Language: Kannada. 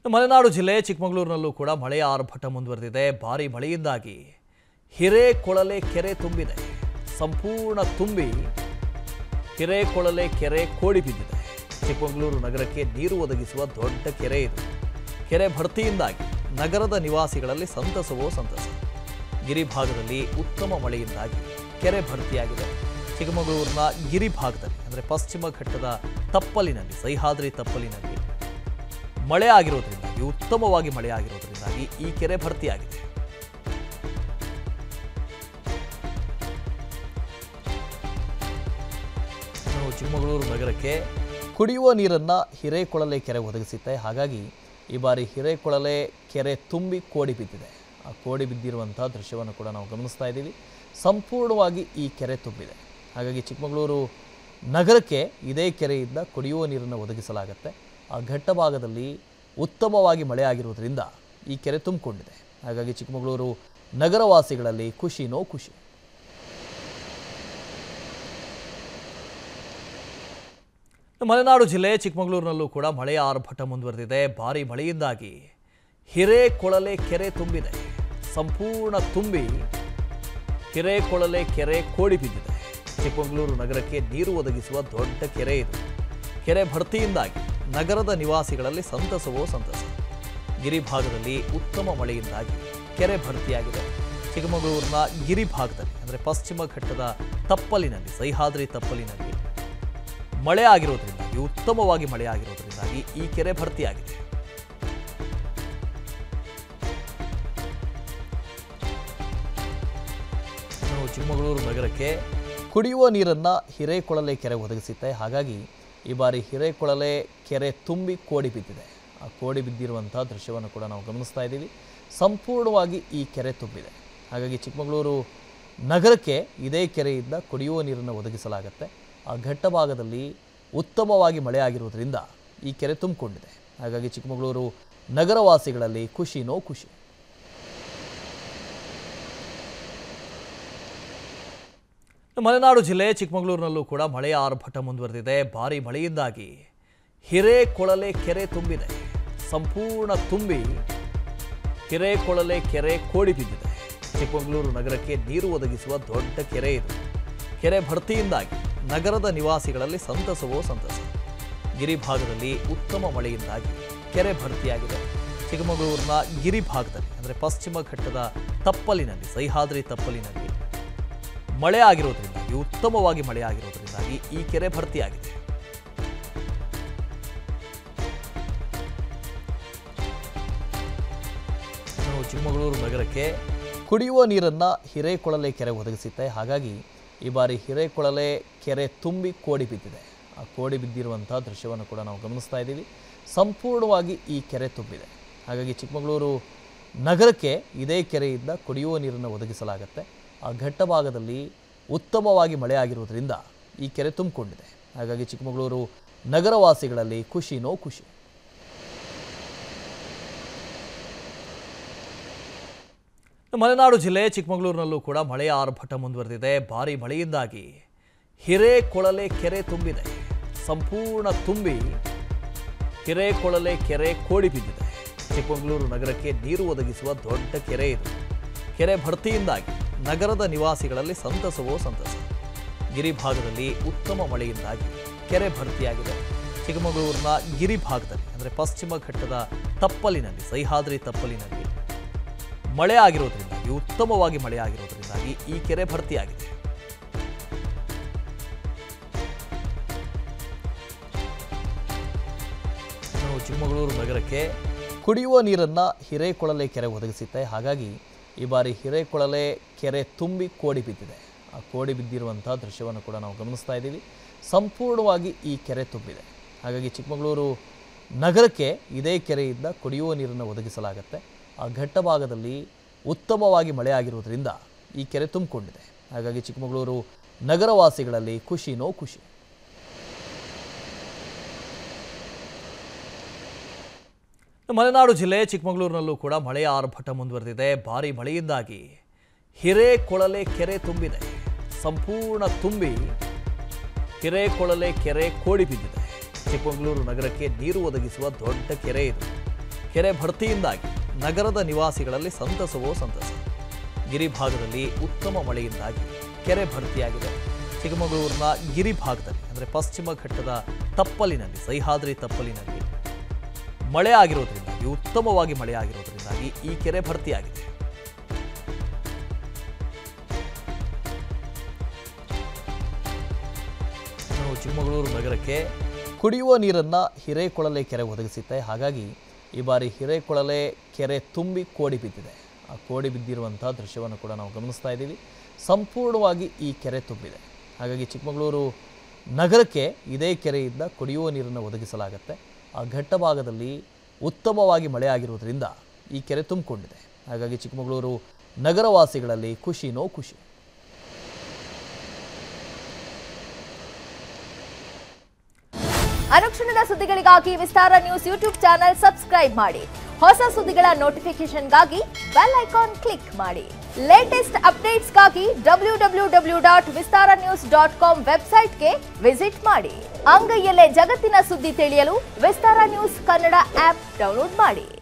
ಮಲೆನಾಡು ಜಿಲ್ಲೆ ಚಿಕ್ಕಮಗಳೂರಿನಲ್ಲೂ ಕೂಡ ಮಳೆಯ ಆರ್ಭಟ ಮುಂದುವರೆದಿದೆ ಭಾರಿ ಮಳೆಯಿಂದಾಗಿ ಹಿರೇಕೊಳಲೆ ಕೆರೆ ತುಂಬಿದೆ ಸಂಪೂರ್ಣ ತುಂಬಿ ಹಿರೇಕೊಳಲೆ ಕೆರೆ ಕೋಡಿ ಬಿದ್ದಿದೆ ಚಿಕ್ಕಮಗಳೂರು ನಗರಕ್ಕೆ ನೀರು ಒದಗಿಸುವ ದೊಡ್ಡ ಕೆರೆ ಇದು ಕೆರೆ ಭರ್ತಿಯಿಂದಾಗಿ ನಗರದ ನಿವಾಸಿಗಳಲ್ಲಿ ಸಂತಸವೋ ಸಂತಸ ಗಿರಿಭಾಗದಲ್ಲಿ ಉತ್ತಮ ಮಳೆಯಿಂದಾಗಿ ಕೆರೆ ಭರ್ತಿಯಾಗಿದೆ ಚಿಕ್ಕಮಗಳೂರಿನ ಗಿರಿಭಾಗದಲ್ಲಿ ಅಂದರೆ ಪಶ್ಚಿಮ ಘಟ್ಟದ ತಪ್ಪಲಿನಲ್ಲಿ ಸಹ್ಯಾದ್ರಿ ತಪ್ಪಲಿನಲ್ಲಿ ಮಳೆ ಆಗಿರೋದ್ರಿಂದಾಗಿ ಉತ್ತಮವಾಗಿ ಮಳೆ ಆಗಿರೋದ್ರಿಂದಾಗಿ ಈ ಕೆರೆ ಭರ್ತಿಯಾಗಿದೆ ಇನ್ನು ಚಿಕ್ಕಮಗಳೂರು ನಗರಕ್ಕೆ ಕುಡಿಯುವ ನೀರನ್ನು ಹಿರೇಕೊಳಲೆ ಕೆರೆ ಒದಗಿಸುತ್ತೆ ಹಾಗಾಗಿ ಈ ಬಾರಿ ಹಿರೇಕೊಳಲೆ ಕೆರೆ ತುಂಬಿ ಕೋಡಿ ಬಿದ್ದಿದೆ ಆ ಕೋಡಿ ಬಿದ್ದಿರುವಂಥ ದೃಶ್ಯವನ್ನು ಕೂಡ ನಾವು ಗಮನಿಸ್ತಾ ಇದ್ದೀವಿ ಸಂಪೂರ್ಣವಾಗಿ ಈ ಕೆರೆ ತುಂಬಿದೆ ಹಾಗಾಗಿ ಚಿಕ್ಕಮಗಳೂರು ನಗರಕ್ಕೆ ಇದೇ ಕೆರೆಯಿಂದ ಕುಡಿಯುವ ನೀರನ್ನು ಒದಗಿಸಲಾಗುತ್ತೆ ಆ ಘಟ್ಟ ಭಾಗದಲ್ಲಿ ಉತ್ತಮವಾಗಿ ಮಳೆ ಆಗಿರುವುದರಿಂದ ಈ ಕೆರೆ ತುಂಬಿಕೊಂಡಿದೆ ಹಾಗಾಗಿ ಚಿಕ್ಕಮಗಳೂರು ನಗರವಾಸಿಗಳಲ್ಲಿ ಖುಷಿನೋ ಖುಷಿ ಮಲೆನಾಡು ಜಿಲ್ಲೆ ಚಿಕ್ಕಮಗಳೂರಿನಲ್ಲೂ ಕೂಡ ಮಳೆಯ ಆರ್ಭಟ ಮುಂದುವರೆದಿದೆ ಭಾರಿ ಮಳೆಯಿಂದಾಗಿ ಹಿರೇಕೊಳಲೆ ಕೆರೆ ತುಂಬಿದೆ ಸಂಪೂರ್ಣ ತುಂಬಿ ಹಿರೇಕೊಳಲೆ ಕೆರೆ ಕೋಡಿ ಬಿದ್ದಿದೆ ಚಿಕ್ಕಮಗಳೂರು ನಗರಕ್ಕೆ ನೀರು ಒದಗಿಸುವ ದೊಡ್ಡ ಕೆರೆ ಇದು ಕೆರೆ ಭರ್ತಿಯಿಂದಾಗಿ ನಗರದ ನಿವಾಸಿಗಳಲ್ಲಿ ಸಂತಸವೋ ಸಂತಸ ಗಿರಿಭಾಗದಲ್ಲಿ ಉತ್ತಮ ಮಳೆಯಿಂದಾಗಿ ಕೆರೆ ಭರ್ತಿಯಾಗಿದೆ ಚಿಕ್ಕಮಗಳೂರಿನ ಗಿರಿಭಾಗದಲ್ಲಿ ಅಂದರೆ ಪಶ್ಚಿಮ ಘಟ್ಟದ ತಪ್ಪಲಿನಲ್ಲಿ ಸಹ್ಯಾದ್ರಿ ತಪ್ಪಲಿನಲ್ಲಿ ಮಳೆ ಆಗಿರೋದ್ರಿಂದಾಗಿ ಉತ್ತಮವಾಗಿ ಮಳೆ ಆಗಿರೋದ್ರಿಂದಾಗಿ ಈ ಕೆರೆ ಭರ್ತಿಯಾಗಿದೆ ಇನ್ನು ಚಿಕ್ಕಮಗಳೂರು ನಗರಕ್ಕೆ ಕುಡಿಯುವ ನೀರನ್ನು ಹಿರೇಕೊಳಲೆ ಕೆರೆ ಒದಗಿಸುತ್ತೆ ಹಾಗಾಗಿ ಈ ಬಾರಿ ಹಿರೇಕೊಳಲೆ ಕೆರೆ ತುಂಬಿ ಕೋಡಿ ಬಿದ್ದಿದೆ ಆ ಕೋಡಿ ಬಿದ್ದಿರುವಂಥ ದೃಶ್ಯವನ್ನು ಕೂಡ ನಾವು ಗಮನಿಸ್ತಾ ಇದ್ದೀವಿ ಸಂಪೂರ್ಣವಾಗಿ ಈ ಕೆರೆ ತುಂಬಿದೆ ಹಾಗಾಗಿ ಚಿಕ್ಕಮಗಳೂರು ನಗರಕ್ಕೆ ಇದೇ ಕೆರೆಯಿಂದ ಕುಡಿಯುವ ನೀರನ್ನು ಒದಗಿಸಲಾಗುತ್ತೆ ಆ ಘಟ್ಟ ಭಾಗದಲ್ಲಿ ಉತ್ತಮವಾಗಿ ಮಳೆ ಆಗಿರುವುದರಿಂದ ಈ ಕೆರೆ ತುಂಬಿಕೊಂಡಿದೆ ಹಾಗಾಗಿ ಚಿಕ್ಕಮಗಳೂರು ನಗರವಾಸಿಗಳಲ್ಲಿ ಖುಷಿನೋ ಖುಷಿ ಮಲೆನಾಡು ಜಿಲ್ಲೆ ಚಿಕ್ಕಮಗಳೂರಿನಲ್ಲೂ ಕೂಡ ಮಳೆಯ ಆರ್ಭಟ ಮುಂದುವರೆದಿದೆ ಭಾರಿ ಮಳೆಯಿಂದಾಗಿ ಹಿರೇಕೊಳಲೆ ಕೆರೆ ತುಂಬಿದೆ ಸಂಪೂರ್ಣ ತುಂಬಿ ಹಿರೇಕೊಳಲೆ ಕೆರೆ ಕೋಡಿ ಬಿದ್ದಿದೆ ಚಿಕ್ಕಮಗಳೂರು ನಗರಕ್ಕೆ ನೀರು ಒದಗಿಸುವ ದೊಡ್ಡ ಕೆರೆ ಇದು ಕೆರೆ ಭರ್ತಿಯಿಂದಾಗಿ ನಗರದ ನಿವಾಸಿಗಳಲ್ಲಿ ಸಂತಸವೋ ಸಂತಸ ಗಿರಿಭಾಗದಲ್ಲಿ ಉತ್ತಮ ಮಳೆಯಿಂದಾಗಿ ಕೆರೆ ಭರ್ತಿಯಾಗಿದೆ ಚಿಕ್ಕಮಗಳೂರಿನ ಗಿರಿಭಾಗದಲ್ಲಿ ಅಂದರೆ ಪಶ್ಚಿಮ ಘಟ್ಟದ ತಪ್ಪಲಿನಲ್ಲಿ ಸಹ್ಯಾದ್ರಿ ತಪ್ಪಲಿನಲ್ಲಿ ಮಳೆ ಆಗಿರೋದ್ರಿಂದಾಗಿ ಉತ್ತಮವಾಗಿ ಮಳೆ ಆಗಿರೋದ್ರಿಂದಾಗಿ ಈ ಕೆರೆ ಭರ್ತಿಯಾಗಿದೆ ಇನ್ನು ಚಿಕ್ಕಮಗಳೂರು ನಗರಕ್ಕೆ ಕುಡಿಯುವ ನೀರನ್ನು ಹಿರೇಕೊಳಲೆ ಕೆರೆ ಒದಗಿಸುತ್ತೆ ಹಾಗಾಗಿ ಈ ಬಾರಿ ಹಿರೇಕೊಳಲೆ ಕೆರೆ ತುಂಬಿ ಕೋಡಿ ಬಿದ್ದಿದೆ ಆ ಕೋಡಿ ಬಿದ್ದಿರುವಂಥ ದೃಶ್ಯವನ್ನು ಕೂಡ ನಾವು ಗಮನಿಸ್ತಾ ಇದ್ದೀವಿ ಸಂಪೂರ್ಣವಾಗಿ ಈ ಕೆರೆ ತುಂಬಿದೆ ಹಾಗಾಗಿ ಚಿಕ್ಕಮಗಳೂರು ನಗರಕ್ಕೆ ಇದೇ ಕೆರೆಯಿಂದ ಕುಡಿಯುವ ನೀರನ್ನು ಒದಗಿಸಲಾಗುತ್ತೆ ಆ ಘಟ್ಟ ಭಾಗದಲ್ಲಿ ಉತ್ತಮವಾಗಿ ಮಳೆ ಆಗಿರುವುದರಿಂದ ಈ ಕೆರೆ ತುಂಬಿಕೊಂಡಿದೆ ಹಾಗಾಗಿ ಚಿಕ್ಕಮಗಳೂರು ನಗರವಾಸಿಗಳಲ್ಲಿ ಖುಷಿನೋ ಖುಷಿ ಮಲೆನಾಡು ಜಿಲ್ಲೆ ಚಿಕ್ಕಮಗಳೂರಿನಲ್ಲೂ ಕೂಡ ಮಳೆಯ ಆರ್ಭಟ ಮುಂದುವರೆದಿದೆ ಭಾರಿ ಮಳೆಯಿಂದಾಗಿ ಹಿರೇಕೊಳಲೆ ಕೆರೆ ತುಂಬಿದೆ ಸಂಪೂರ್ಣ ತುಂಬಿ ಹಿರೇಕೊಳಲೆ ಕೆರೆ ಕೋಡಿ ಬಿದ್ದಿದೆ ಚಿಕ್ಕಮಗಳೂರು ನಗರಕ್ಕೆ ನೀರು ಒದಗಿಸುವ ದೊಡ್ಡ ಕೆರೆ ಇದು ಕೆರೆ ಭರ್ತಿಯಿಂದಾಗಿ ನಗರದ ನಿವಾಸಿಗಳಲ್ಲಿ ಸಂತಸವೋ ಸಂತಸ ಗಿರಿಭಾಗದಲ್ಲಿ ಉತ್ತಮ ಮಳೆಯಿಂದಾಗಿ ಕೆರೆ ಭರ್ತಿಯಾಗಿದೆ ಚಿಕ್ಕಮಗಳೂರಿನ ಗಿರಿಭಾಗದಲ್ಲಿ ಅಂದರೆ ಪಶ್ಚಿಮ ಘಟ್ಟದ ತಪ್ಪಲಿನಲ್ಲಿ ಸಹ್ಯಾದ್ರಿ ತಪ್ಪಲಿನಲ್ಲಿ ಮಳೆ ಆಗಿರೋದ್ರಿಂದಾಗಿ ಉತ್ತಮವಾಗಿ ಮಳೆ ಆಗಿರೋದ್ರಿಂದಾಗಿ ಈ ಕೆರೆ ಭರ್ತಿಯಾಗಿದೆ ಇನ್ನು ಚಿಕ್ಕಮಗಳೂರು ನಗರಕ್ಕೆ ಕುಡಿಯುವ ನೀರನ್ನು ಹಿರೇಕೊಳಲೆ ಕೆರೆ ಒದಗಿಸುತ್ತೆ ಹಾಗಾಗಿ ಈ ಬಾರಿ ಹಿರೇಕೊಳಲೆ ಕೆರೆ ತುಂಬಿ ಕೋಡಿ ಬಿದ್ದಿದೆ ಆ ಕೋಡಿ ಬಿದ್ದಿರುವಂಥ ದೃಶ್ಯವನ್ನು ಕೂಡ ನಾವು ಗಮನಿಸ್ತಾ ಇದ್ದೀವಿ ಸಂಪೂರ್ಣವಾಗಿ ಈ ಕೆರೆ ತುಂಬಿದೆ ಹಾಗಾಗಿ ಚಿಕ್ಕಮಗಳೂರು ನಗರಕ್ಕೆ ಇದೇ ಕೆರೆಯಿಂದ ಕುಡಿಯುವ ನೀರನ್ನು ಒದಗಿಸಲಾಗುತ್ತೆ ಆ ಘಟ್ಟ ಭಾಗದಲ್ಲಿ ಉತ್ತಮವಾಗಿ ಮಳೆ ಆಗಿರುವುದರಿಂದ ಈ ಕೆರೆ ತುಂಬಿಕೊಂಡಿದೆ ಹಾಗಾಗಿ ಚಿಕ್ಕಮಗಳೂರು ನಗರವಾಸಿಗಳಲ್ಲಿ ಖುಷಿನೋ ಖುಷಿ ಮಲೆನಾಡು ಜಿಲ್ಲೆ ಚಿಕ್ಕಮಗಳೂರಿನಲ್ಲೂ ಕೂಡ ಮಳೆಯ ಆರ್ಭಟ ಮುಂದುವರೆದಿದೆ ಭಾರಿ ಮಳೆಯಿಂದಾಗಿ ಹಿರೇಕೊಳಲೆ ಕೆರೆ ತುಂಬಿದೆ ಸಂಪೂರ್ಣ ತುಂಬಿ ಹಿರೇಕೊಳಲೆ ಕೆರೆ ಕೋಡಿ ಬಿದ್ದಿದೆ ಚಿಕ್ಕಮಗಳೂರು ನಗರಕ್ಕೆ ನೀರು ಒದಗಿಸುವ ದೊಡ್ಡ ಕೆರೆ ಇದು ಕೆರೆ ಭರ್ತಿಯಿಂದಾಗಿ ನಗರದ ನಿವಾಸಿಗಳಲ್ಲಿ ಸಂತಸವೋ ಸಂತಸ ಗಿರಿ ಭಾಗದಲ್ಲಿ ಉತ್ತಮ ಮಳೆಯಿಂದಾಗಿ ಕೆರೆ ಭರ್ತಿಯಾಗಿದೆ ಚಿಕ್ಕಮಗಳೂರಿನ ಗಿರಿ ಭಾಗದಲ್ಲಿ ಅಂದರೆ ಪಶ್ಚಿಮ ಘಟ್ಟದ ತಪ್ಪಲಿನಲ್ಲಿ ಸಹ್ಯಾದ್ರಿ ತಪ್ಪಲಿನಲ್ಲಿ ಮಳೆ ಆಗಿರೋದ್ರಿಂದಾಗಿ ಉತ್ತಮವಾಗಿ ಮಳೆ ಆಗಿರೋದ್ರಿಂದಾಗಿ ಈ ಕೆರೆ ಭರ್ತಿಯಾಗಿದೆ ಇನ್ನು ಚಿಕ್ಕಮಗಳೂರು ನಗರಕ್ಕೆ ಕುಡಿಯುವ ನೀರನ್ನು ಹಿರೇಕೊಳಲೆ ಕೆರೆ ಒದಗಿಸುತ್ತೆ ಹಾಗಾಗಿ ಈ ಬಾರಿ ಹಿರೇಕೊಳಲೆ ಕೆರೆ ತುಂಬಿ ಕೋಡಿ ಬಿದ್ದಿದೆ ಆ ಕೋಡಿ ಬಿದ್ದಿರುವಂಥ ದೃಶ್ಯವನ್ನು ಕೂಡ ನಾವು ಗಮನಿಸ್ತಾ ಇದ್ದೀವಿ ಸಂಪೂರ್ಣವಾಗಿ ಈ ಕೆರೆ ತುಂಬಿದೆ ಹಾಗಾಗಿ ಚಿಕ್ಕಮಗಳೂರು ನಗರಕ್ಕೆ ಇದೇ ಕೆರೆಯಿಂದ ಕುಡಿಯುವ ನೀರನ್ನು ಒದಗಿಸಲಾಗುತ್ತೆ ಆ ಘಟ್ಟ ಭಾಗದಲ್ಲಿ ಉತ್ತಮವಾಗಿ ಮಳೆ ಆಗಿರುವುದರಿಂದ ಈ ಕೆರೆ ತುಂಬಿಕೊಂಡಿದೆ ಹಾಗಾಗಿ ಚಿಕ್ಕಮಗಳೂರು ನಗರವಾಸಿಗಳಲ್ಲಿ ಖುಷಿನೋ ಖುಷಿ ಅನುಕ್ಷಣದ ಸುದ್ದಿಗಳಿಗಾಗಿ Vistara news YouTube channel subscribe ಮಾಡಿ ಹೊಸ ಸುದ್ದಿಗಳ ನೋಟಿಫಿಕೇಶನ್ಗಾಗಿ ಬೆಲ್ ಐಕಾನ್ ಕ್ಲಿಕ್ ಮಾಡಿ ಲೇಟೆಸ್ಟ್ ಅಪ್ಡೇಟ್ಸ್ಗಾಗಿ W W W dot Vistara news dot com ವೆಬ್ಸೈಟ್ಗೆ ವಿಸಿಟ್ ಮಾಡಿ ಅಂಗೈಯಲ್ಲೇ ಜಗತ್ತಿನ ಸುದ್ದಿ ತಿಳಿಯಲು Vistara news Kannada app download ಮಾಡಿ